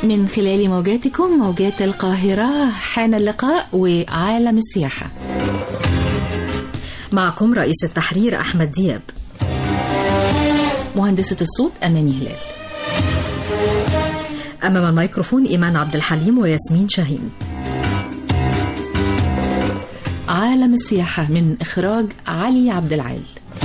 من خلال موجاتكم موجات القاهرة حان اللقاء وعالم السياحة معكم رئيس التحرير أحمد دياب مهندسة الصوت أماني هلال أمام الميكروفون إيمان عبد الحليم وياسمين شاهين عالم السياحة من إخراج علي عبد العال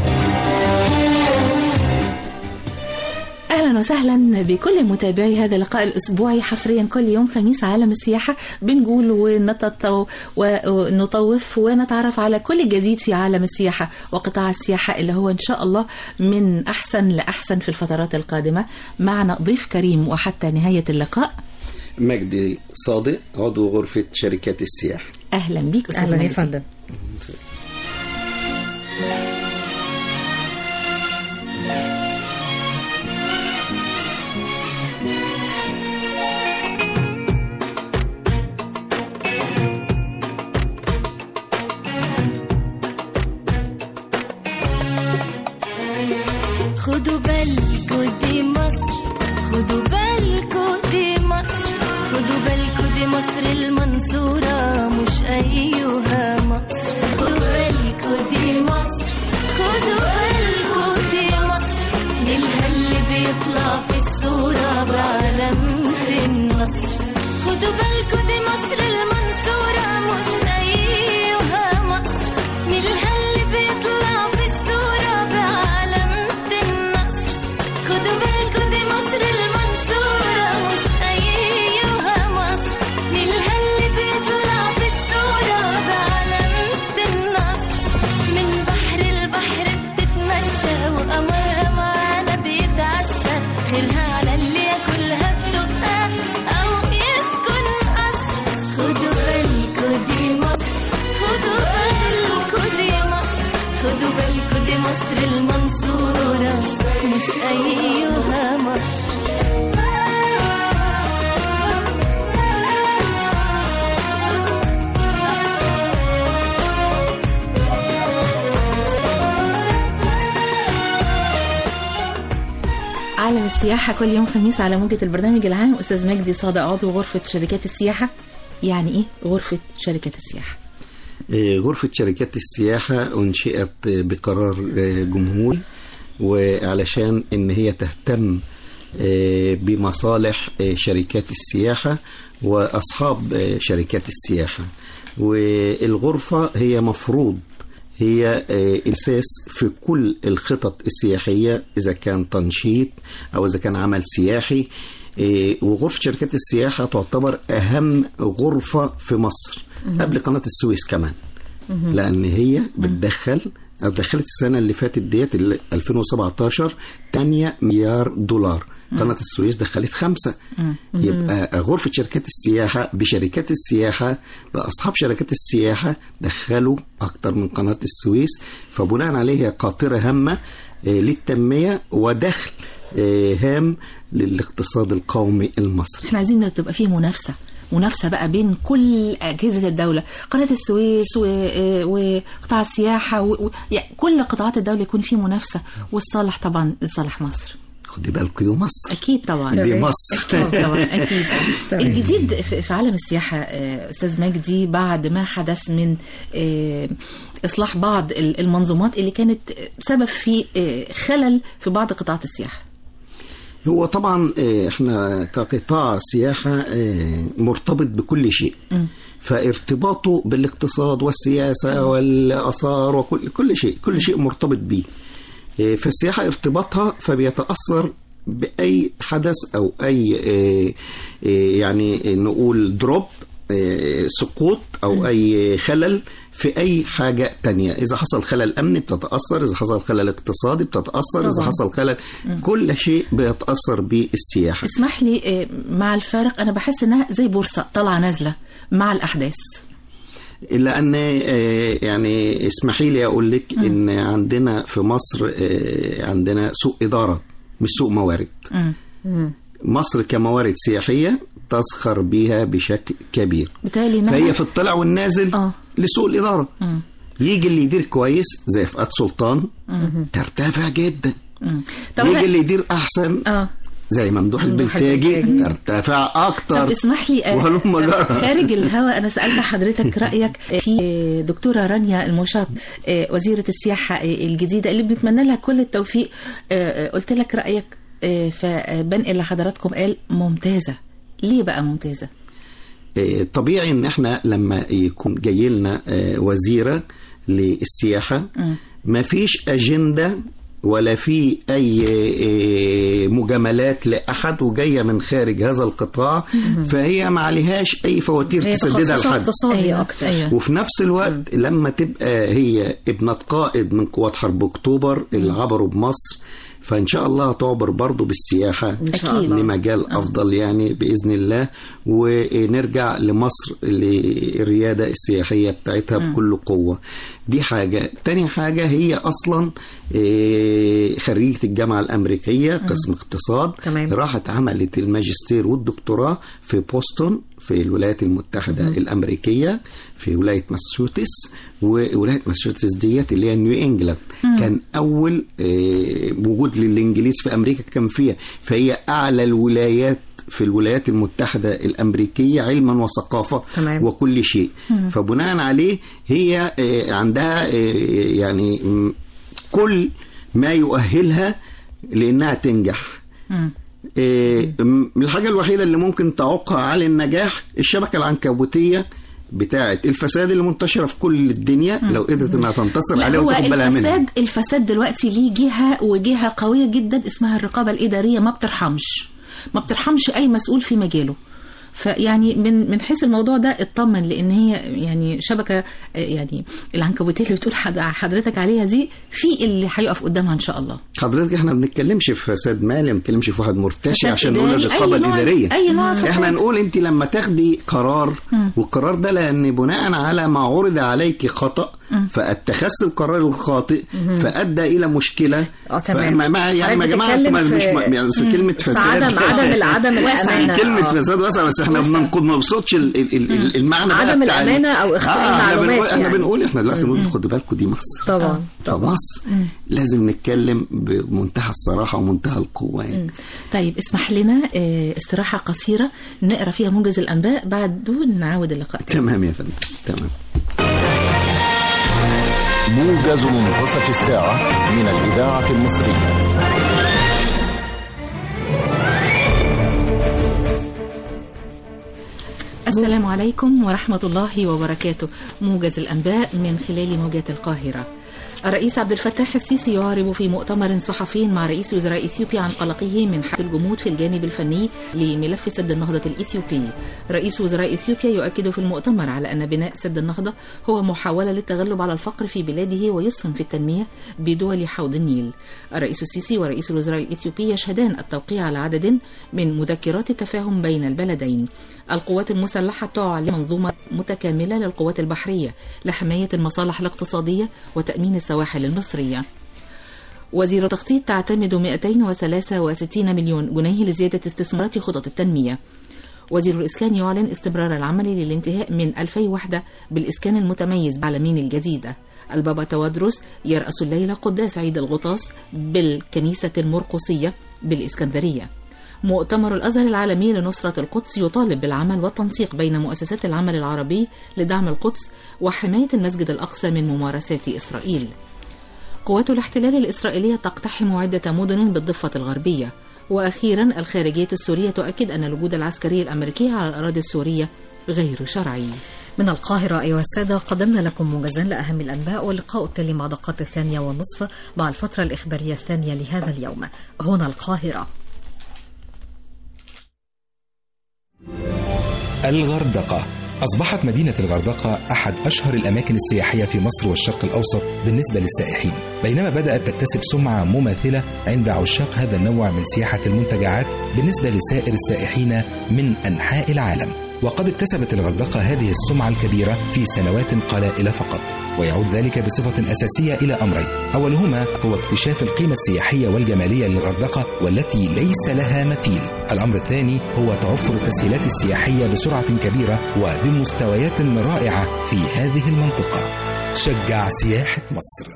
اهلا وسهلا بكل متابعي هذا اللقاء الاسبوعي حصريا كل يوم خميس عالم السياحه بنقول ونطو ونطوف ونتعرف على كل جديد في عالم السياحه وقطاع السياحه اللي هو ان شاء الله من احسن لاحسن في الفترات القادمه معنا ضيف كريم وحتى نهايه اللقاء مجدي صادق عضو غرفه شركات السياحه اهلا بيك استاذ أهلا يا مجدي. فندم خدوا بالكوا دي مصر خدوا بالكوا دي مصر خدوا بالكوا دي مصر المنصورة مش أيها مصر خدوا بالكوا دي مصر خدوا بالكوا دي مصر نيلها اللي بيطلع في الصورة بعلامة النصر خدوا بالكوا دي مصر المنصورة مش أيها مصر نيلها اللي بيطلع في الصورة بعلامة النصر خدوا بالكوا دي مصر المنصورة مش أيها مصر نيلها اللي بيطلع في الصورة بعلامة النصر من بحر البحر بتتمشى وقمرها معانا بيتعشى خيرها على اللي ياكلها بدقها أو يسكن قصر خدوا بالكوا دي مصر خدوا بالكوا دي مصر خدوا بالكوا دي مصر المنصورة مش أيها مصر عالم السياحة كل يوم خميس على موجة البرنامج العام أستاذ مجدي صادق عضو غرفة شركات السياحة يعني إيه غرفة شركات السياحة؟ آه، غرفة شركات السياحة أنشئت بقرار آه، جمهوري وعلشان إن هي تهتم آه، بمصالح آه، شركات السياحة وأصحاب آه، شركات السياحة والغرفة هي مفروض هي آه، اساس في كل الخطط السياحيه اذا كان تنشيط او اذا كان عمل سياحي آه، وغرفه شركات السياحه تعتبر اهم غرفه في مصر قبل قناه السويس كمان لان هي بتدخل او دخلت السنه اللي فاتت ديت ال 2017 8 مليار دولار قناة السويس دخلت خمسة يبقى غرفة شركات السياحة بشركات السياحة بأصحاب شركات السياحة دخلوا أكتر من قناة السويس فبناء عليه هي قاطرة هامة آه، للتنمية ودخل آه، هام للاقتصاد القومي المصري احنا عايزين تبقى فيه منافسة منافسة بقى بين كل أجهزة الدولة قناة السويس و- آه، وقطاع السياحة و... و... يعني كل قطاعات الدولة يكون فيه منافسة والصالح طبعا لصالح مصر خدي بالك دي مصر أكيد طبعا دي مصر أكيد طبعا أكيد تمام. الجديد في في عالم السياحة آه، أستاذ مجدي بعد ما حدث من آه، إصلاح بعض ال- المنظومات اللي كانت سبب في آه، خلل في بعض قطاعات السياحة هو طبعا آه، احنا كقطاع سياحة آه، مرتبط بكل شيء فارتباطه بالاقتصاد والسياسة والآثار وكل كل شيء كل شيء مرتبط بيه آه، فالسياحة ارتباطها فبيتأثر بأي حدث أو أي آه، آه، يعني نقول دروب آه، سقوط أو أي خلل في أي حاجة تانية إذا حصل خلل أمني بتتأثر إذا حصل خلل اقتصادي بتتأثر إذا طبعاً. حصل خلل كل شيء بيتأثر بالسياحة اسمح لي آه، مع الفارق أنا بحس إنها زي بورصة طالعة نازلة مع الأحداث إلا أن آه، يعني اسمحي لي أقول لك إن عندنا في مصر آه، عندنا سوق إدارة مش سوق موارد مم. مصر كموارد سياحية تسخر بها بشكل كبير بالتالي إنها- فهي في الطلع والنازل آه. لسوق الإدارة مم. يجي اللي يدير كويس زي فؤاد سلطان ترتفع جدا مم. طب يجي أنا- اللي يدير أحسن اه زي ممدوح ممدوح البلتاجي البلتاجي. ترتفع طب اكتر اسمح لي آه، وهلم جرى. خارج الهواء انا سالت حضرتك رايك في دكتوره رانيا المشاط آه، وزيره السياحه آه، الجديده اللي بنتمنى لها كل التوفيق آه، آه، قلت لك رايك آه، فبنقل لحضراتكم قال ممتازه ليه بقى ممتازه آه، طبيعي ان احنا لما يكون جاي لنا آه، وزيره للسياحه مم. ما فيش اجنده ولا في اي آه، مجاملات لاحد وجايه من خارج هذا القطاع فهي ما عليهاش اي فواتير هي تسددها تخصصها لحد اقتصادي أيوة، اكتر أيوة. وفي نفس الوقت لما تبقى هي ابنة قائد من قوات حرب اكتوبر اللي عبروا بمصر فان شاء الله هتعبر برضه بالسياحه إن شاء أكيد. الله. لمجال افضل يعني باذن الله ونرجع لمصر للرياده السياحيه بتاعتها بكل قوه دي حاجه تاني حاجه هي اصلا آه، خريجه الجامعه الامريكيه قسم اقتصاد تمام. راحت عملت الماجستير والدكتوراه في بوسطن في الولايات المتحدة الأمريكية في ولاية ماساتشوستس وولاية ماساتشوستس ديت اللي هي نيو إنجلاند كان أول آه، وجود للإنجليز في أمريكا كان فيها فهي أعلى الولايات في الولايات المتحدة الأمريكية علما وثقافة تمام. وكل شيء فبناء عليه هي آه، عندها آه، يعني م، كل ما يؤهلها لأنها تنجح مم. إيه، م- الحاجة الوحيدة اللي ممكن تعوقها على النجاح الشبكة العنكبوتية بتاعة الفساد اللي منتشرة في كل الدنيا لو قدرت انها تنتصر لا عليها هو وتاخد بالها منها الفساد الفساد دلوقتي ليه جهه وجهه قويه جدا اسمها الرقابه الاداريه ما بترحمش ما بترحمش اي مسؤول في مجاله فيعني من من حيث الموضوع ده اطمن لان هي يعني شبكه آه، يعني العنكبوتيه اللي بتقول حد- حضرتك عليها دي في اللي هيقف قدامها ان شاء الله حضرتك احنا ما بنتكلمش في فساد مالي ما بنتكلمش في واحد مرتشي فساد عشان نقول إداري، الرقابة أي نوع- الإدارية أي نوع فساد. احنا نقول انت لما تاخدي قرار والقرار ده لان بناء على ما عرض عليك خطأ فاتخذت القرار الخاطئ فادى الى مشكله اه تمام فما ما يعني يا حضرتك جماعه بتتكلم ما- مش في- ما- يعني أصل كلمه في فساد عدم عدم العدم واسع. الامانه كلمة آه. فساد واسع بس احنا بننقض ما بنقصدش ال- ال- ال- ال- المعنى بقى عدم بتاع ال- الأمانة أو إخفاء احنا المعلومات بنقول احنا يعني. بنقول احنا دلوقتي بنقول خدوا بالكم دي مصر طبعا طبعا مصر لازم نتكلم بمنتهى الصراحة ومنتهى القوة يعني طيب اسمح لنا آه، استراحه قصيره نقرا فيها موجز الانباء بعد نعاود اللقاء تمام يا فندم تمام موجز منتصف الساعة من الإذاعة المصرية السلام عليكم ورحمة الله وبركاته موجز الأنباء من خلال موجات القاهرة الرئيس عبد الفتاح السيسي يعرب في مؤتمر صحفي مع رئيس وزراء اثيوبيا عن قلقه من حالة الجمود في الجانب الفني لملف سد النهضة الإثيوبي. رئيس وزراء اثيوبيا يؤكد في المؤتمر على أن بناء سد النهضة هو محاولة للتغلب على الفقر في بلاده ويسهم في التنمية بدول حوض النيل. الرئيس السيسي ورئيس الوزراء الإثيوبي يشهدان التوقيع على عدد من مذكرات التفاهم بين البلدين. القوات المسلحة تعلن منظومة متكاملة للقوات البحرية لحماية المصالح الاقتصادية وتأمين السواحل المصرية. وزير التخطيط تعتمد 263 مليون جنيه لزيادة استثمارات خطط التنمية. وزير الإسكان يعلن استمرار العمل للانتهاء من 2000 وحدة بالإسكان المتميز بعلمين الجديدة. البابا توادرس يرأس الليلة قداس عيد الغطاس بالكنيسة المرقسية بالإسكندرية. مؤتمر الأزهر العالمي لنصرة القدس يطالب بالعمل والتنسيق بين مؤسسات العمل العربي لدعم القدس وحماية المسجد الأقصى من ممارسات إسرائيل. قوات الاحتلال الإسرائيلية تقتحم عدة مدن بالضفة الغربية. وأخيرا الخارجية السورية تؤكد أن الوجود العسكري الأمريكي على الأراضي السورية غير شرعي. من القاهرة أيها السادة قدمنا لكم موجزا لأهم الأنباء واللقاء التالي مع دقات الثانية والنصف مع الفترة الإخبارية الثانية لهذا اليوم هنا القاهرة الغردقة أصبحت مدينة الغردقة أحد أشهر الأماكن السياحية في مصر والشرق الأوسط بالنسبة للسائحين بينما بدأت تكتسب سمعة مماثلة عند عشاق هذا النوع من سياحة المنتجعات بالنسبة لسائر السائحين من أنحاء العالم وقد اكتسبت الغردقة هذه السمعة الكبيرة في سنوات قلائل فقط ويعود ذلك بصفة أساسية إلى أمرين أولهما هو اكتشاف القيمة السياحية والجمالية للغردقة والتي ليس لها مثيل الأمر الثاني هو توفر التسهيلات السياحية بسرعة كبيرة وبمستويات رائعة في هذه المنطقة شجع سياحة مصر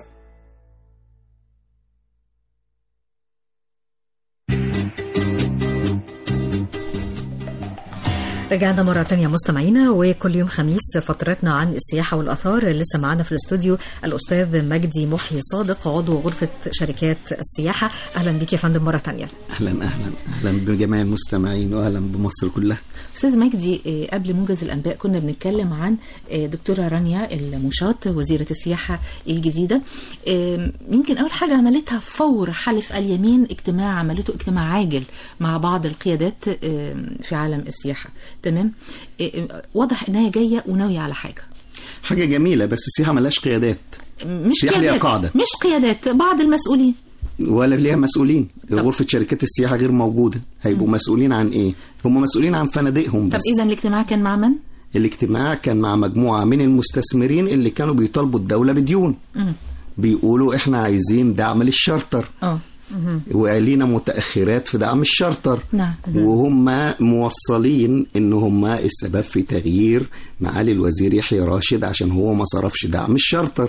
رجعنا مرة تانية مستمعينا وكل يوم خميس فترتنا عن السياحة والآثار لسه معانا في الاستوديو الأستاذ مجدي محيي صادق عضو غرفة شركات السياحة أهلا بك يا فندم مرة تانية اهلا اهلا اهلا بجميع المستمعين واهلا بمصر كلها استاذ مجدي آه، قبل موجز الانباء كنا بنتكلم عن آه، دكتوره رانيا المشاط وزيره السياحه الجديده آه، يمكن اول حاجه عملتها فور حلف اليمين اجتماع عملته اجتماع عاجل مع بعض القيادات آه، في عالم السياحه تمام آه، آه، واضح انها جايه وناويه على حاجه حاجه جميله بس السياحه ملهاش قيادات مش السياحة ليها قيادات قاعدة. مش قيادات بعض المسؤولين ولا ليها مسؤولين غرفه شركات السياحه غير موجوده هيبقوا مسؤولين عن ايه هم مسؤولين عن فنادقهم طب بس اذا الاجتماع كان مع من؟ الاجتماع كان مع مجموعه من المستثمرين اللي كانوا بيطالبوا الدوله بديون مم. بيقولوا احنا عايزين دعم للشارتر اه وقالينا متاخرات في دعم الشارتر نعم وهم موصلين ان هم السبب في تغيير معالي الوزير يحيى راشد عشان هو ما صرفش دعم الشارتر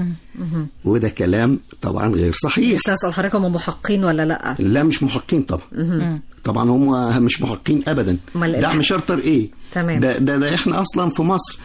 وده كلام طبعا غير صحيح بس أسأل حضرتك هم محقين ولا لأ لا مش محقين طبعا طبعا هم مش محقين ابدا أمال إيه؟ دعم شارتر ايه تمام. ده, ده ده احنا اصلا في مصر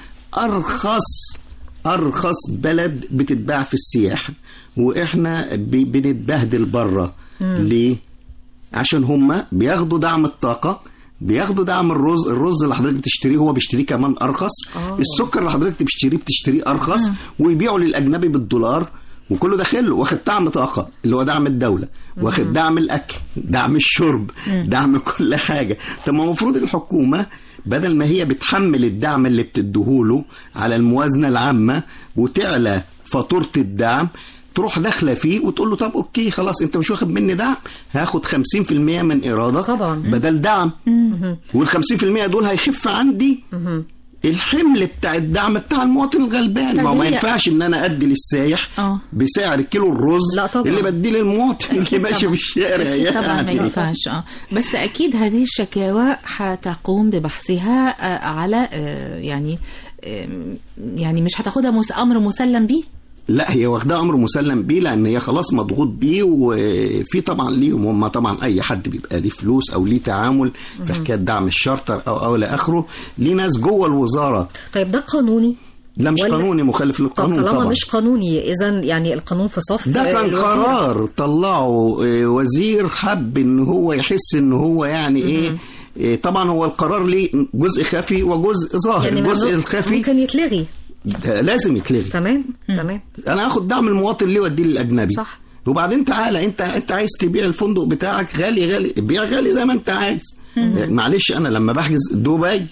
ارخص ارخص بلد بتتباع في السياحه واحنا ب- بنتبهدل بره ليه عشان هم بياخدوا دعم الطاقه بياخدوا دعم الرز الرز اللي حضرتك بتشتريه هو بيشتريه كمان ارخص آه. السكر اللي حضرتك بتشتريه بتشتريه ارخص ويبيعوا للاجنبي بالدولار وكله داخل واخد دعم طاقه اللي هو دعم الدوله واخد دعم الاكل دعم الشرب دعم كل حاجه طب ما المفروض الحكومه بدل ما هي بتحمل الدعم اللي بتديهوله على الموازنه العامه وتعلى فاتوره الدعم تروح داخله فيه وتقول له طب اوكي خلاص انت مش واخد مني دعم هاخد 50% من ايرادك طبعا. بدل دعم وال 50% دول هيخف عندي الحمل بتاع الدعم بتاع المواطن الغلبان ما هو ما هي- ينفعش ان انا ادي للسايح آه. بسعر كيلو الرز لا طبعا. اللي بديه للمواطن اللي ماشي في الشارع أكيد طبعا ما يعني ينفعش اه بس اكيد هذه الشكاوى هتقوم ببحثها آه، على آه، يعني آم، يعني مش هتاخدها مس- امر مسلم بيه لا هي واخدها امر مسلم بيه لان هي خلاص مضغوط بيه وفي طبعا ليهم هم طبعا اي حد بيبقى ليه فلوس او ليه تعامل في حكايه دعم الشارتر او او الى اخره ليه ناس جوه الوزاره طيب ده قانوني لا مش ولا- قانوني مخالف طب للقانون طالما طبعا مش قانوني إذا يعني القانون في صف ده كان الوزير. قرار طلعه آه، وزير حب ان هو يحس ان هو يعني ايه آه، طبعا هو القرار ليه جزء خفي وجزء ظاهر يعني الجزء ممكن- الخفي ممكن يتلغي ده لازم يتلغي تمام تمام انا هاخد دعم المواطن ليه واديه للاجنبي صح. وبعدين تعالى انت انت عايز تبيع الفندق بتاعك غالي غالي بيع غالي زي ما انت عايز معلش انا لما بحجز دبي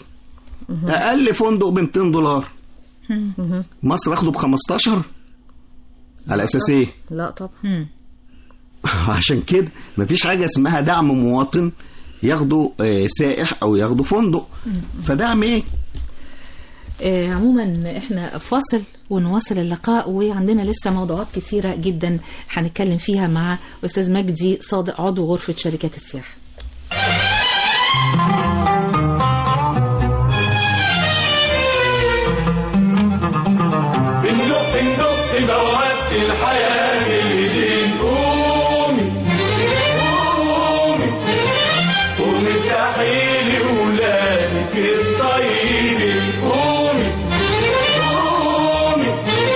اقل فندق ب 200 دولار مصر اخده ب 15 على اساس ايه لا طبعا عشان كده مفيش حاجه اسمها دعم مواطن ياخده آه، سائح او ياخده فندق فدعم ايه آه، عموما احنا فاصل ونواصل اللقاء وعندنا لسه موضوعات كتيرة جدا هنتكلم فيها مع أستاذ مجدي صادق عضو غرفة شركات السياحة بندق بندق بوابة الحياة بالإيدين قومي قومي قومي افتحي لي ولادك الطيبين قومي قومي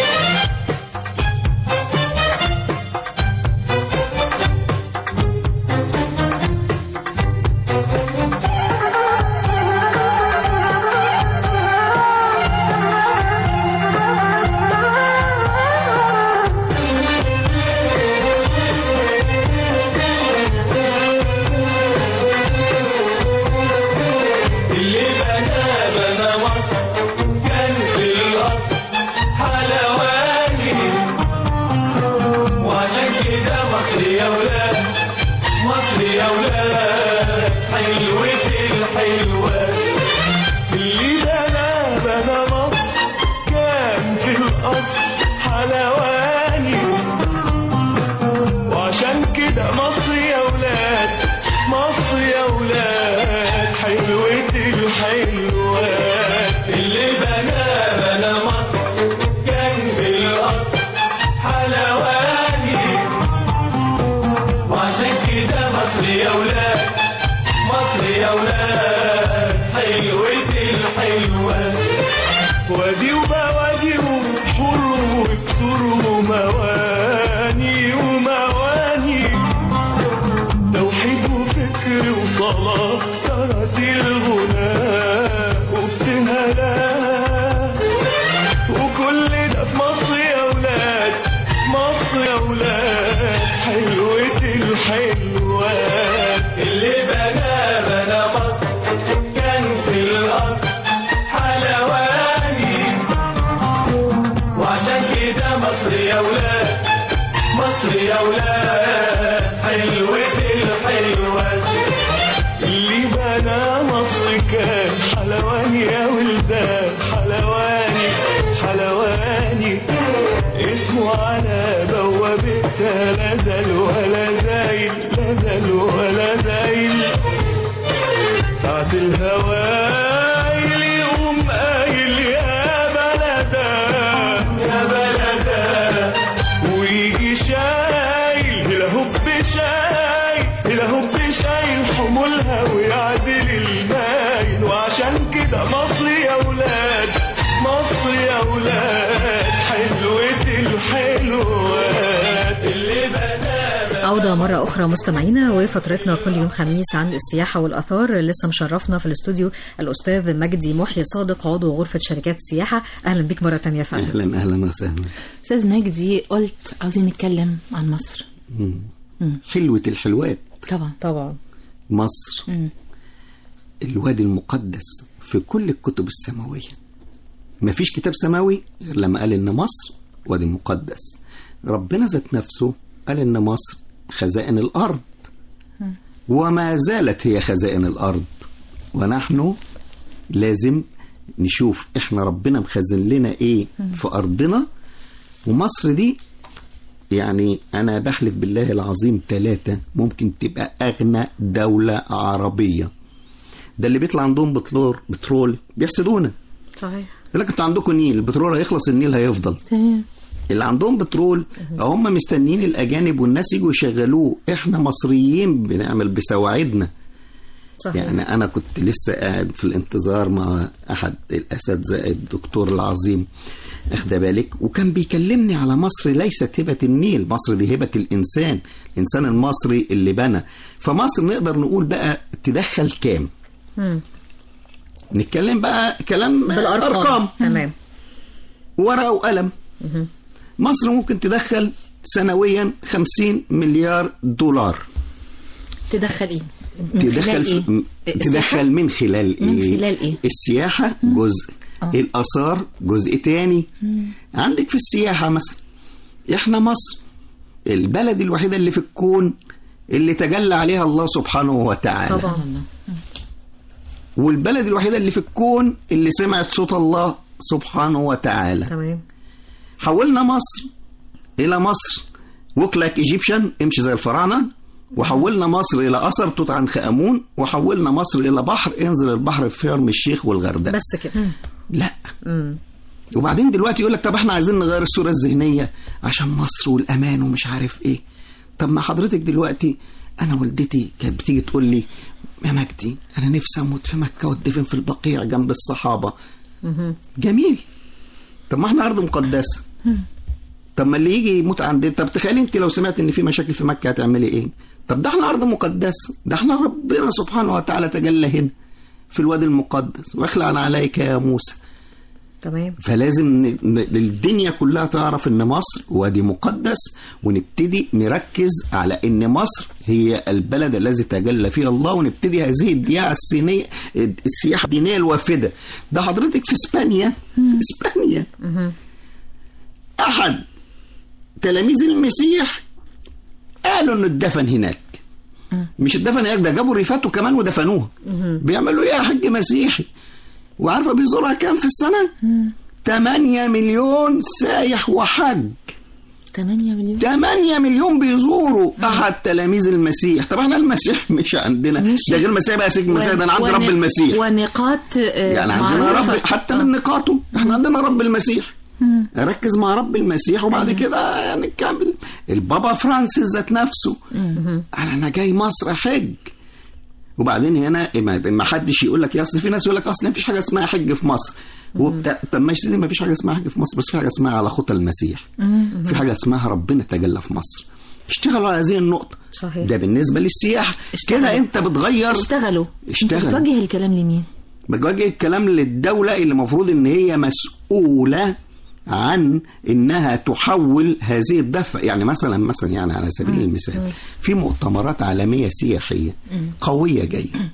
اللي بنى بنى مصر كان في الأصل حلواني وعشان كده مصر يا ولاد مصر يا ولاد حلوة الحلوات اللي بنى بنى مصر كان في الأصل حلواني وعشان كده مصر يا ولاد مصر يا ولاد حلوة الحلوات اللي بنى بنى مصر كان بالأصل حلواني وعشان كده مصر يا ولاد مصر يا ولاد حلوة قصور ومواني ومواني توحيد وفكر وصلاة طرد الغناء وابتهالات وكل ده في مصر يا ولاد مصر يا ولاد حلوة الحلوات اللي بنا بنا مصر كان في الأصل حلواني وعشان كده مصر يا ولاد مصر يا ولاد حلوة الحلوات اللي بنى مصر كان حلواني يا ولدان حلواني حلواني اسمه على بوابتها لا زال ولا زايل لا زال ولا زايل ساعة الهوايل يقوم قايل يا بلدا يا بلدا ويجي شايل الهب شايل الهب شايل حمولها ويعدل المايل وعشان كده مصر يا ولاد مصر يا ولاد حلوة الحلوات اللي بنى عودة مرة أخرى مستمعينا وفترتنا كل يوم خميس عن السياحة والآثار لسه مشرفنا في الاستوديو الأستاذ مجدي محيي صادق عضو غرفة شركات السياحة أهلا بك مرة تانية يا فندم اهلا اهلا وسهلا استاذ مجدي قلت عاوزين نتكلم عن مصر حلوة الحلوات طبعا طبعا مصر مم. الوادي المقدس في كل الكتب السماوية مفيش كتاب سماوي غير لما قال إن مصر وادي مقدس ربنا ذات نفسه قال إن مصر خزائن الأرض وما زالت هي خزائن الأرض ونحن لازم نشوف إحنا ربنا مخزن لنا إيه في أرضنا ومصر دي يعني أنا بحلف بالله العظيم ثلاثة ممكن تبقى أغنى دولة عربية ده اللي بيطلع عندهم بترول بترول بيحسدونا صحيح يقول لك انتوا عندكم نيل البترول هيخلص النيل هيفضل تمام اللي عندهم بترول هم مستنيين الاجانب والناس يجوا يشغلوه احنا مصريين بنعمل بسواعدنا صحيح يعني انا كنت لسه قاعد في الانتظار مع احد الاساتذه الدكتور العظيم اخد بالك وكان بيكلمني على مصر ليست هبه النيل مصر دي هبه الانسان الانسان المصري اللي بنى فمصر نقدر نقول بقى تدخل كام مم. نتكلم بقى كلام بالأرقام ارقام تمام ورقه وقلم مصر ممكن تدخل سنويا 50 مليار دولار تدخل ايه من تدخل خلال في ايه تدخل من خلال من ايه خلال إيه؟ السياحه جزء آه. الاثار جزء تاني عندك في السياحه مثلا احنا مصر البلد الوحيده اللي في الكون اللي تجلى عليها الله سبحانه وتعالى طبعا والبلد الوحيده اللي في الكون اللي سمعت صوت الله سبحانه وتعالى تمام حولنا مصر الى مصر ووك لايك ايجيبشن امشي زي الفراعنه وحولنا مصر الى اثر توت عنخ امون وحولنا مصر الى بحر انزل البحر في شرم الشيخ والغردقه بس كده لا مم. وبعدين دلوقتي يقول لك طب احنا عايزين نغير الصوره الذهنيه عشان مصر والامان ومش عارف ايه طب ما حضرتك دلوقتي انا والدتي كانت بتيجي تقول لي يا مجدي انا نفسي اموت في مكه واتدفن في البقيع جنب الصحابه جميل طب ما احنا ارض مقدسه طب ما اللي يجي يموت عندنا طب تخيلي انت لو سمعت ان في مشاكل في مكه هتعملي ايه طب ده احنا ارض مقدسه ده احنا ربنا سبحانه وتعالى تجلى هنا في الوادي المقدس واخلع عليك يا موسى تمام فلازم ن- ن- الدنيا كلها تعرف ان مصر وادي مقدس ونبتدي نركز على ان مصر هي البلد الذي تجلى فيه الله ونبتدي هذه الدياعة الصينية السياحة الدينية الوافدة ده حضرتك في اسبانيا اسبانيا احد تلاميذ المسيح قالوا انه اتدفن هناك مش اتدفن هناك ده جابوا ريفاته كمان ودفنوه بيعملوا ايه يا حاج مسيحي وعارفه بيزورها كام في السنه 8 مليون سايح وحج 8 مليون 8 مليون بيزوروا احد تلاميذ المسيح طب احنا المسيح مش عندنا مش- ده غير المسيح بقى سجن المسيح ده انا عندي ون- رب المسيح ونقاط آه، يعني عندنا معروفة. رب حتى من نقاطه احنا عندنا رب المسيح اركز مع رب المسيح وبعد كده نكمل البابا فرانسيس ذات نفسه قال انا جاي مصر حج وبعدين هنا ما ما حدش يقول لك يا اصل في ناس يقول لك اصل ما فيش حاجه اسمها حج في مصر وبتاع طب ماشي ما فيش حاجه اسمها حج في مصر بس في حاجه اسمها على خطى المسيح في حاجه اسمها ربنا تجلى في مصر اشتغلوا على هذه النقطه صحيح. ده بالنسبه للسياحه كده انت بتغير اشتغلوا اشتغلوا. انت بتوجه الكلام لمين بتوجه الكلام للدولة اللي المفروض ان هي مسؤولة عن انها تحول هذه الدفة يعني مثلا مثلا يعني على سبيل المثال في مؤتمرات عالمية سياحية قوية جاية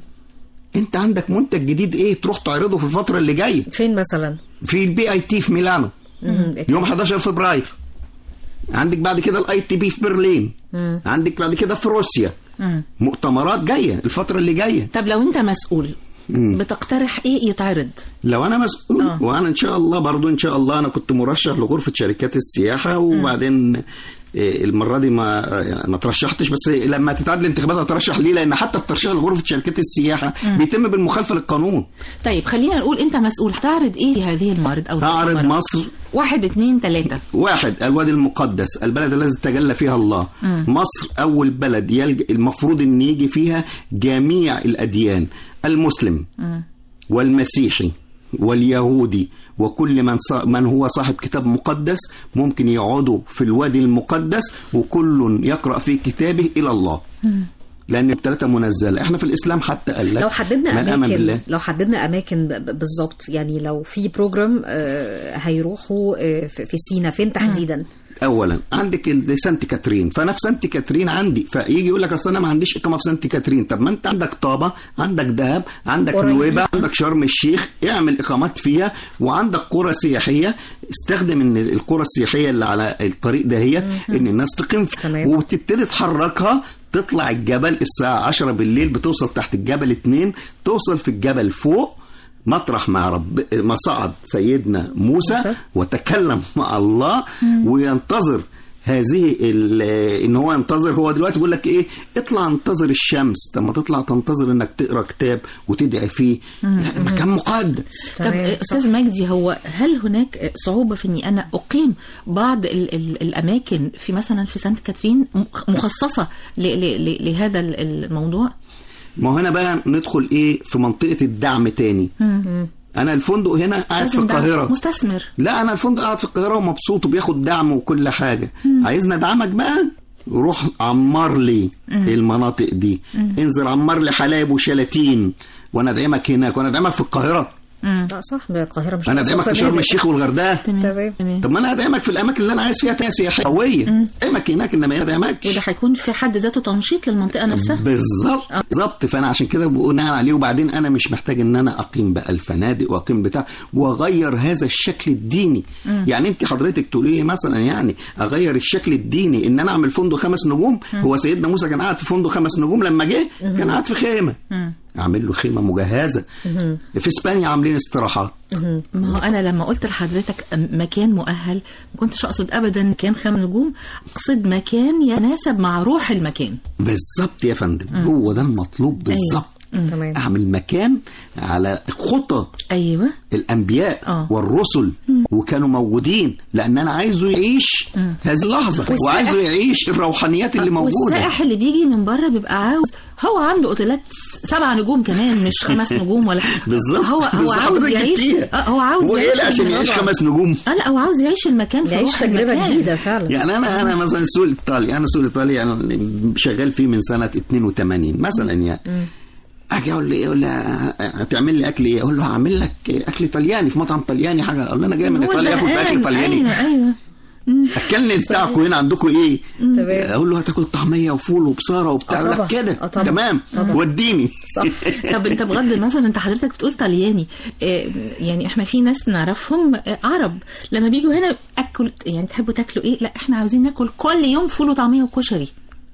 انت عندك منتج جديد ايه تروح تعرضه في الفترة اللي جاية فين مثلا في البي اي تي في ميلانو مم. يوم 11 فبراير عندك بعد كده الاي تي بي في برلين عندك بعد كده في روسيا مم. مؤتمرات جاية الفترة اللي جاية طب لو انت مسؤول بتقترح ايه يتعرض لو انا مسؤول آه. وانا ان شاء الله برضو ان شاء الله انا كنت مرشح لغرفه شركات السياحه وبعدين إيه، المره دي ما آه، ما ترشحتش بس لما تتعاد الانتخابات هترشح ليه لان حتى الترشيح لغرفه شركات السياحه بيتم بالمخالفه للقانون طيب خلينا نقول انت مسؤول تعرض ايه في هذه المعارض او هعرض المؤتمرات؟ مصر واحد اتنين تلاتة واحد الوادي المقدس البلد الذي تجلى فيها الله مصر أول بلد يلجأ المفروض أن يجي فيها جميع الأديان المسلم والمسيحي واليهودي وكل من صا- من هو صاحب كتاب مقدس ممكن يقعدوا في الوادي المقدس وكل يقرأ في كتابه إلى الله لأن الثلاثة منزلة احنا في الإسلام حتى قال لك لو حددنا من آمن اماكن بالله لو حددنا اماكن ب- ب- بالظبط يعني لو في بروجرام آه، هيروحوا آه، في في سينا فين تحديدا اولا عندك ال- سانت كاترين فانا في سانت كاترين عندي فيجي يقول لك اصل انا ما عنديش اقامه في سانت كاترين طب ما انت عندك طابه عندك دهب عندك قريب. نويبع عندك شرم الشيخ اعمل اقامات فيها وعندك قرى سياحيه استخدم ان القرى السياحيه اللي على الطريق دهيت ان الناس تقيم فيها تمام. وتبتدي تحركها تطلع الجبل الساعة 10 بالليل بتوصل تحت الجبل 2 توصل في الجبل فوق مطرح مع رب ما صعد سيدنا موسى موسى. وتكلم مع الله وينتظر هذه ال- ان هو ينتظر هو دلوقتي بيقول لك ايه اطلع انتظر الشمس طب ما تطلع تنتظر انك تقرا كتاب وتدعي فيه يعني مكان مقدس طب تمام، آه، استاذ مجدي هو هل هناك آه، صعوبه في اني انا اقيم بعض ال ال الاماكن في مثلا في سانت كاترين م- مخصصه ل ل ل لهذا ال- الموضوع ما هو هنا بقى ندخل ايه في منطقه الدعم تاني انا الفندق هنا قاعد في لازم ده القاهره مستثمر لا انا الفندق قاعد في القاهره ومبسوط وبياخد دعم وكل حاجه عايزني ادعمك بقى روح عمر لي المناطق دي انزل عمر لي حلايب وشلاتين وانا ادعمك هناك وانا ادعمك في القاهره لا صح القاهره مش انا ادعمك في شرم الشيخ والغردقه تمام. تمام طب ما انا ادعمك في الاماكن اللي انا عايز فيها تانية سياحيه قويه ادعمك هناك انما هنا ادعمك وده هيكون في حد ذاته تنشيط للمنطقه نفسها بالظبط بالظبط فانا عشان كده بناء عليه وبعدين انا مش محتاج ان انا اقيم بقى الفنادق واقيم بتاع واغير هذا الشكل الديني يعني انت حضرتك تقولي لي مثلا يعني اغير الشكل الديني ان انا اعمل فندق خمس نجوم هو سيدنا موسى كان قاعد في فندق خمس نجوم لما جه كان قاعد في خيمه اعمل له خيمه مجهزه في اسبانيا عاملين استراحات ما هو انا لما قلت لحضرتك مكان مؤهل ما كنتش اقصد ابدا مكان خمس نجوم اقصد مكان يتناسب مع روح المكان بالظبط يا فندم هو ده المطلوب بالظبط تمام اعمل مكان على خطى ايوه الانبياء آه. والرسل وكانوا موجودين لان انا عايزه يعيش هذه اللحظه والسائح- وعايزه يعيش الروحانيات اللي موجوده والسائح اللي بيجي من بره بيبقى عاوز هو عنده اوتيلات سبع نجوم كمان مش خمس نجوم ولا بالظبط هو هو بالظبط عاوز حضرتك يعيش جبتيها. آه، هو عاوز هو ايه يعيش لا عشان الموضوع. يعيش خمس نجوم اه لا هو عاوز يعيش المكان في يعيش روح تجربه المكان. جديده فعلا يعني انا انا مثلا السوق الايطالي انا السوق الايطالي يعني شغال فيه من سنه 82 مثلا يعني اجي اقول لي يقول لي هتعمل لي اكل ايه؟ اقول له هعمل لك اكل ايطالياني في مطعم ايطالياني حاجه اقول له انا جاي من هو ايطاليا اكل في زهقان. اكل ايطالياني ايوه ايوه اكلني بتاعكم هنا عندكم ايه؟ تمام اقول له هتاكل طعميه وفول وبصاره وبتاع آه يقول طبعا. لك كده آه طبعا. تمام طبعا. وديني صح طب انت بغض النظر انت حضرتك بتقول طلياني آه، يعني احنا في ناس نعرفهم آه، عرب لما بيجوا هنا اكل يعني تحبوا تاكلوا ايه لا احنا عاوزين ناكل كل يوم فول وطعميه وكشري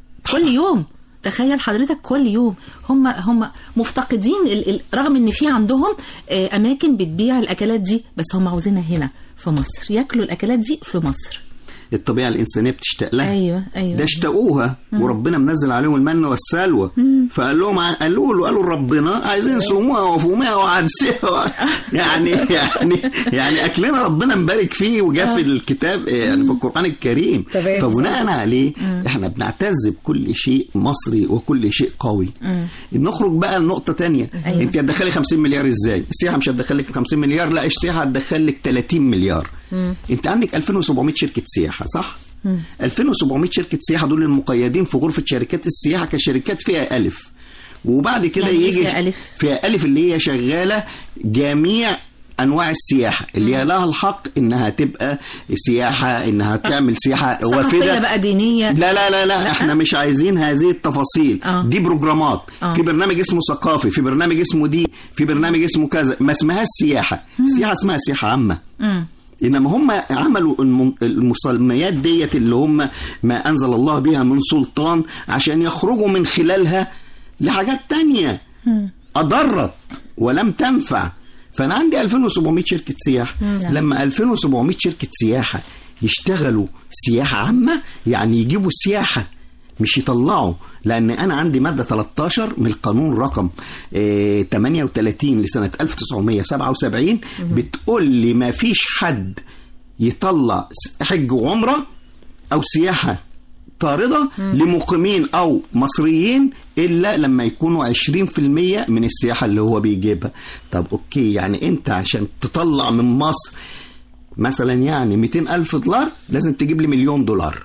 كل يوم تخيل حضرتك كل يوم هم هم مفتقدين ال- ال- رغم ان في عندهم آه، اماكن بتبيع الاكلات دي بس هم عاوزينها هنا في مصر ياكلوا الاكلات دي في مصر الطبيعه الانسانيه بتشتاق لها ايوه ايوه ده اشتاقوها وربنا منزل عليهم المن والسلوى فقال لهم ع- قالوا له قالوا ربنا عايزين صوموها وفومها وعدسها يعني يعني يعني اكلنا ربنا مبارك فيه وجاء في الكتاب يعني في القران الكريم تمام. فبناء عليه احنا بنعتز بكل شيء مصري وكل شيء قوي نخرج بقى لنقطه تانية أيوة. انت هتدخلي 50 مليار ازاي السياحه مش هتدخل لك 50 مليار لا السياحه هتدخل لك 30 مليار انت عندك 2700 شركه سياحه صح 2700 شركه سياحه دول المقيدين في غرفه شركات السياحه كشركات فيها الف وبعد كده يعني إيه يجي فيها ألف؟ فيها الف اللي هي شغاله جميع انواع السياحه اللي هي لها الحق انها تبقى سياحه انها تعمل سياحه ثقافيه وافده بقى دينيه لا لا لا لا احنا مش عايزين هذه التفاصيل آه. دي بروجرامات آه. في برنامج اسمه ثقافي في برنامج اسمه دي في برنامج اسمه كذا ما اسمهاش سياحه السياحه اسمها سياحه عامه مم. انما هم عملوا الم- المسميات ديت اللي هم ما انزل الله بها من سلطان عشان يخرجوا من خلالها لحاجات تانية اضرت ولم تنفع فانا عندي 2700 شركه سياحه لما 2700 شركه سياحه يشتغلوا سياحه عامه يعني يجيبوا سياحه مش يطلعوا لان انا عندي ماده 13 من القانون رقم آه، 38 لسنه 1977 بتقول لي ما فيش حد يطلع س- حج وعمره او سياحه طارده لمقيمين او مصريين الا لما يكونوا 20% من السياحه اللي هو بيجيبها طب اوكي يعني انت عشان تطلع من مصر مثلا يعني 200 الف دولار لازم تجيب لي مليون دولار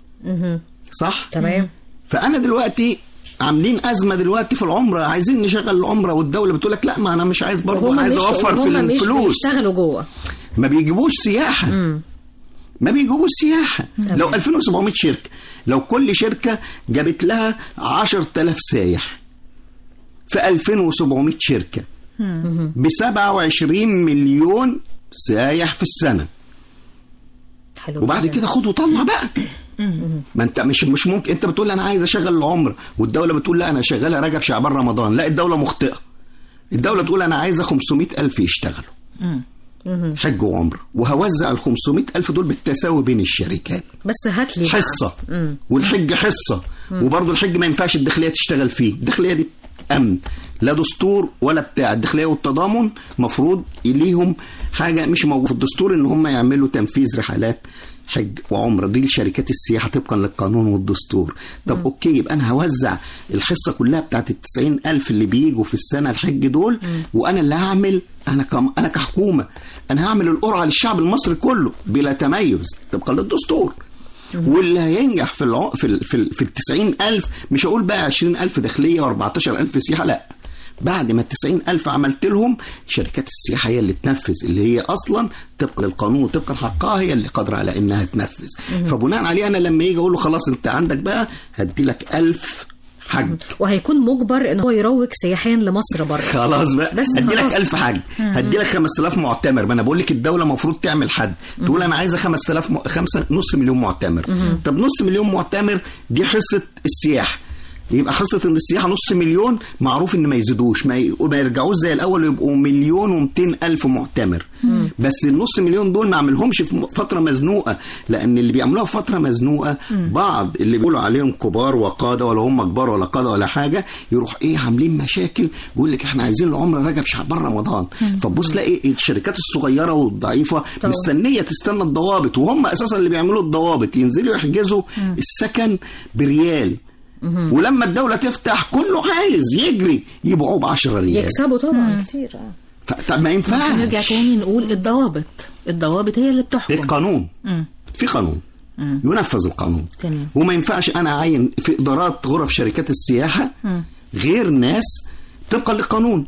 صح تمام فانا دلوقتي عاملين ازمه دلوقتي في العمره عايزين نشغل العمره والدوله بتقول لك لا ما انا مش عايز برضه وهم انا عايز مش اوفر في وهم مش الفلوس بيشتغلوا جوه ما بيجيبوش سياحه ما بيجيبوش سياحه لو 2700 شركه لو كل شركه جابت لها 10000 سايح في 2700 شركه ب 27 مليون سايح في السنه حلو وبعد جداً. كده خد وطلع بقى ما انت مش مش ممكن انت بتقول انا عايز اشغل العمر والدوله بتقول لا انا شغاله رجب شعبان رمضان لا الدوله مخطئه الدوله تقول انا عايزه 500 الف يشتغلوا حج وعمره وهوزع ال 500 الف دول بالتساوي بين الشركات بس هات لي بقى. حصه والحج حصه وبرضه الحج ما ينفعش الداخليه تشتغل فيه الداخليه دي امن لا دستور ولا بتاع الداخليه والتضامن مفروض ليهم حاجه مش موجوده في الدستور ان هم يعملوا تنفيذ رحلات حج وعمره دي لشركات السياحه طبقا للقانون والدستور طب اوكي يبقى انا هوزع الحصه كلها بتاعت ال 90 الف اللي بيجوا في السنه الحج دول وانا اللي هعمل انا كم انا كحكومه انا هعمل القرعه للشعب المصري كله بلا تميز طبقا للدستور واللي هينجح في الع... في ال... في, ال... في ال 90000 مش هقول بقى 20000 داخليه و14000 سياحه لا بعد ما ال 90000 عملت لهم شركات السياحه هي اللي تنفذ اللي هي اصلا طبقا للقانون وطبقا لحقها هي اللي قادره على انها تنفذ فبناء عليه انا لما يجي اقول له خلاص انت عندك بقى هدي لك 1000 حج وهيكون مجبر ان هو يروج سياحيا لمصر بره خلاص بقى بس هدي لك خلاص. 1000 حاج هدي لك 5000 معتمر ما انا بقول لك الدوله المفروض تعمل حد تقول انا عايزه 5000 م... خمسة نص مليون معتمر طب نص مليون معتمر دي حصه السياحه يبقى حصه ان السياحه نص مليون معروف ان ما يزيدوش ما, ي... ما يرجعوش زي الاول يبقوا مليون و200 الف معتمر بس النص مليون دول ما اعملهمش في م- فتره مزنوقه لان اللي بيعملوها في فتره مزنوقه بعض اللي بيقولوا عليهم كبار وقاده ولا هم كبار ولا قاده ولا حاجه يروح ايه عاملين مشاكل ويقول لك احنا عايزين العمره رجب شعبان رمضان فتبص تلاقي الشركات الصغيره والضعيفه مستنيه تستنى الضوابط وهم اساسا اللي بيعملوا الضوابط ينزلوا يحجزوا السكن بريال ولما الدوله تفتح كله عايز يجري يبيعوه ب 10 ريال يكسبوا طبعا كتير اه ف- طب ما ينفعش نرجع تاني نقول الضوابط الضوابط هي اللي بتحكم القانون مم. في قانون ينفذ القانون تمام. وما ينفعش انا اعين في ادارات غرف شركات السياحه غير ناس طبقا للقانون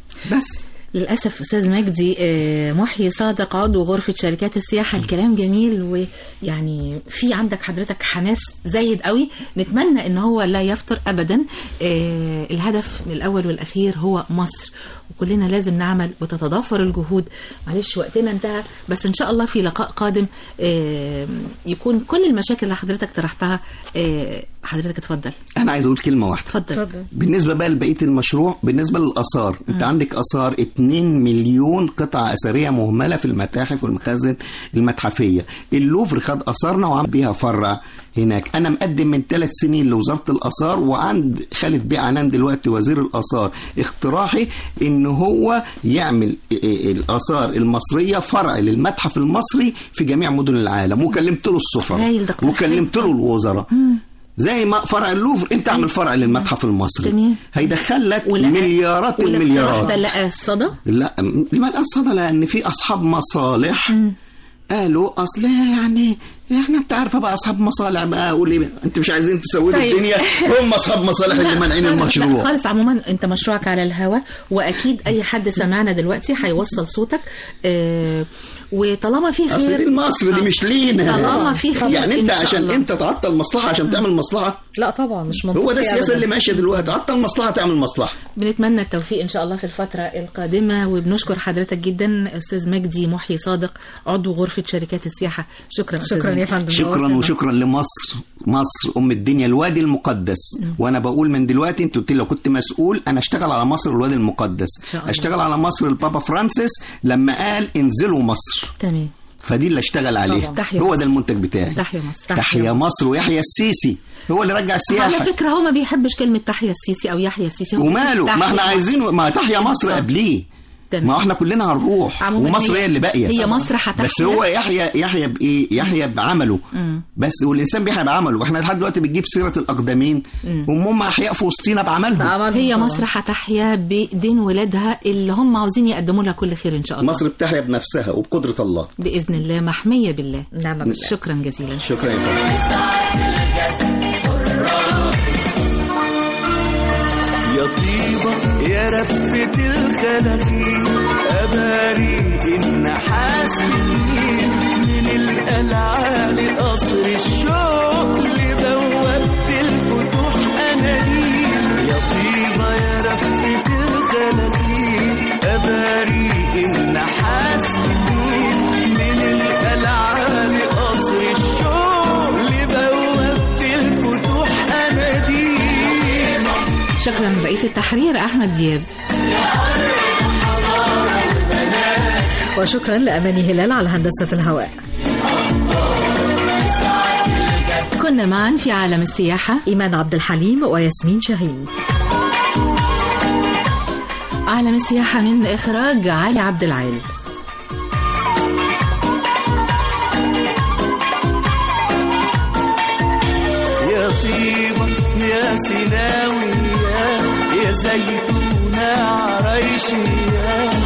بس للأسف أستاذ مجدي آه، محيي صادق عضو غرفة شركات السياحة الكلام جميل ويعني في عندك حضرتك حماس زايد قوي نتمنى إن هو لا يفطر أبدا آه، الهدف الأول والأخير هو مصر وكلنا لازم نعمل وتتضافر الجهود معلش وقتنا انتهى بس ان شاء الله في لقاء قادم آه، يكون كل المشاكل اللي حضرتك طرحتها آه، حضرتك اتفضل انا عايز اقول كلمه واحده اتفضل بالنسبه بقى لبقيه المشروع بالنسبه للاثار انت عندك اثار 2 مليون قطعه اثريه مهمله في المتاحف والمخازن المتحفيه اللوفر خد اثارنا وعمل بيها فرع هناك انا مقدم من ثلاث سنين لوزاره الاثار وعند خالد بيه عنان دلوقتي وزير الاثار اقتراحي ان هو يعمل الاثار المصريه فرع للمتحف المصري في جميع مدن العالم وكلمت له السفراء هايل ده اقتراح وكلمت له الوزراء زي ما فرع اللوفر انت اعمل فرع للمتحف المصري تمام. هيدخل لك ولقى- مليارات والاقتراح المليارات ده لقى الصدى لا لما الصدى لان في اصحاب مصالح قالوا اصل يعني احنا انت عارفه بقى اصحاب مصالح بقى اقول ايه بقى؟ انت مش عايزين تسودوا طيب. الدنيا هم اصحاب مصالح اللي لا مانعين خالص- لا المشروع خالص عموما انت مشروعك على الهوا واكيد اي حد سمعنا دلوقتي هيوصل صوتك آه وطالما في خير اصل دي مصر دي مش لينا طالما في خير يعني انت إن شاء عشان الله. انت تعطل مصلحه عشان تعمل مصلحه لا طبعا مش منطقي هو ده السياسه أبداً. اللي ماشيه دلوقتي تعطل مصلحه تعمل مصلحه بنتمنى التوفيق ان شاء الله في الفتره القادمه وبنشكر حضرتك جدا استاذ مجدي محيي صادق عضو غرفه شركات السياحه شكرا أستاذ شكرا يا مجدي. فندم شكرا نورتنا. وشكرا لمصر مصر ام الدنيا الوادي المقدس وانا بقول من دلوقتي انت قلت لي لو كنت مسؤول انا اشتغل على مصر الوادي المقدس شاء الله. اشتغل على مصر البابا فرانسيس لما قال انزلوا مصر تمام فدي اللي اشتغل عليها طبعا. تحيا هو مصر. ده المنتج بتاعي تحيا مصر تحيا مصر ويحيى السيسي هو اللي رجع على السياحه فكره هو ما بيحبش كلمه تحيا السيسي او يحيى السيسي هو وماله تحيا ما احنا مصر. عايزينه ما تحيا مصر آه. قبليه تمام. ما احنا كلنا هنروح عموماً ومصر هي- هي اللي باقيه هي مصر هتحيا. بس هو يحيى يحيى بايه يحيى بعمله مم. بس والانسان بيحيى بعمله واحنا لحد دلوقتي بنجيب سيره الاقدمين هم هم احياء في وسطينا بعملهم بعملهم هي طبعاً. مصر هتحيا بايدين ولادها اللي هم عاوزين يقدموا لها كل خير ان شاء الله مصر بتحيا بنفسها وبقدره الله باذن الله محميه بالله نعم بالله شكرا جزيلا شكرا يا فندم يا طيبة يا رفة الخلاخيل أباريق النحاس كتير من القلعة لقصر الشوق لبوابة الفتوح أناديل يا طيبة يا رفة الخلاخيل أباريق النحاس كتير من القلعة لقصر الشوق لبوابة الفتوح أناديل شكرا رئيس التحرير احمد دياب وشكرا لأماني هلال على هندسة الهواء كنا معا في عالم السياحه إيمان عبد الحليم وياسمين شاهين عالم السياحه من اخراج علي عبد العال يا طيبة يا سيناوي يا, يا زيتونة عرايشي يا